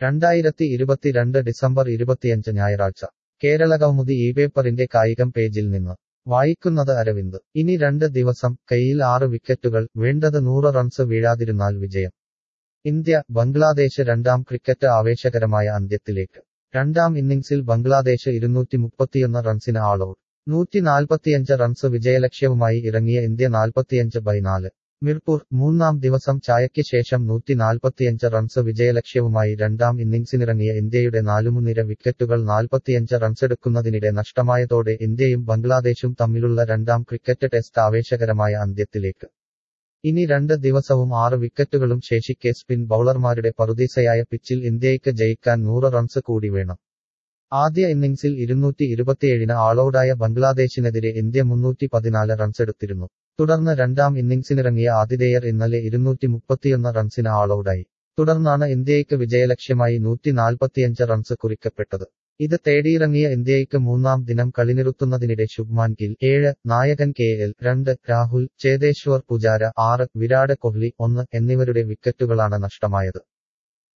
രണ്ടായിരത്തി ഇരുപത്തിരണ്ട് ഡിസംബർ ഇരുപത്തിയഞ്ച് ഞായറാഴ്ച കേരളകൗമുദി ഈ പേപ്പറിന്റെ കായികം പേജിൽ നിന്ന് വായിക്കുന്നത് അരവിന്ദ് ഇനി രണ്ട് ദിവസം കയ്യിൽ ആറ് വിക്കറ്റുകൾ വേണ്ടത് നൂറ് റൺസ് വീഴാതിരുന്നാൽ വിജയം ഇന്ത്യ ബംഗ്ലാദേശ് രണ്ടാം ക്രിക്കറ്റ് ആവേശകരമായ അന്ത്യത്തിലേക്ക് രണ്ടാം ഇന്നിംഗ്സിൽ ബംഗ്ലാദേശ് ഇരുന്നൂറ്റി മുപ്പത്തിയൊന്ന് റൺസിന് ആളൌട്ട് നൂറ്റി നാൽപ്പത്തിയഞ്ച് റൺസ് വിജയലക്ഷ്യവുമായി ഇറങ്ങിയ ഇന്ത്യ നാൽപ്പത്തിയഞ്ച് ബൈ നാല് മിർപൂർ മൂന്നാം ദിവസം ചായയ്ക്ക് ശേഷം നൂറ്റി നാൽപ്പത്തിയഞ്ച് റൺസ് വിജയലക്ഷ്യവുമായി രണ്ടാം ഇന്നിംഗ്സിനിറങ്ങിയ ഇന്ത്യയുടെ നാലുമുന്നിര വിക്കറ്റുകൾ നാൽപ്പത്തിയഞ്ച് റൺസെടുക്കുന്നതിനിടെ നഷ്ടമായതോടെ ഇന്ത്യയും ബംഗ്ലാദേശും തമ്മിലുള്ള രണ്ടാം ക്രിക്കറ്റ് ടെസ്റ്റ് ആവേശകരമായ അന്ത്യത്തിലേക്ക് ഇനി രണ്ട് ദിവസവും ആറ് വിക്കറ്റുകളും ശേഷിക്കെ സ്പിൻ ബൌളർമാരുടെ പറുദീസയായ പിച്ചിൽ ഇന്ത്യയ്ക്ക് ജയിക്കാൻ നൂറ് റൺസ് കൂടി വേണം ആദ്യ ഇന്നിംഗ്സിൽ ഇരുന്നൂറ്റി ഇരുപത്തിയേഴിന് ആളൌടായ ബംഗ്ലാദേശിനെതിരെ ഇന്ത്യ മുന്നൂറ്റി പതിനാല് റൺസെടുത്തിരുന്നു തുടർന്ന് രണ്ടാം ഇന്നിംഗ്സിനിറങ്ങിയ ആതിഥേയർ ഇന്നലെ ഇരുന്നൂറ്റി മുപ്പത്തിയൊന്ന് റൺസിന് ആളൌടായി തുടർന്നാണ് ഇന്ത്യയ്ക്ക് വിജയലക്ഷ്യമായി നൂറ്റി നാൽപ്പത്തിയഞ്ച് റൺസ് കുറിക്കപ്പെട്ടത് ഇത് തേടിയിറങ്ങിയ ഇന്ത്യയ്ക്ക് മൂന്നാം ദിനം കളിനിറുത്തുന്നതിനിടെ ശുഭ്മാൻ ഗിൽ ഏഴ് നായകൻ കെ എൽ രണ്ട് രാഹുൽ ചേതേശ്വർ പുജാര ആറ് വിരാട് കോഹ്ലി ഒന്ന് എന്നിവരുടെ വിക്കറ്റുകളാണ് നഷ്ടമായത്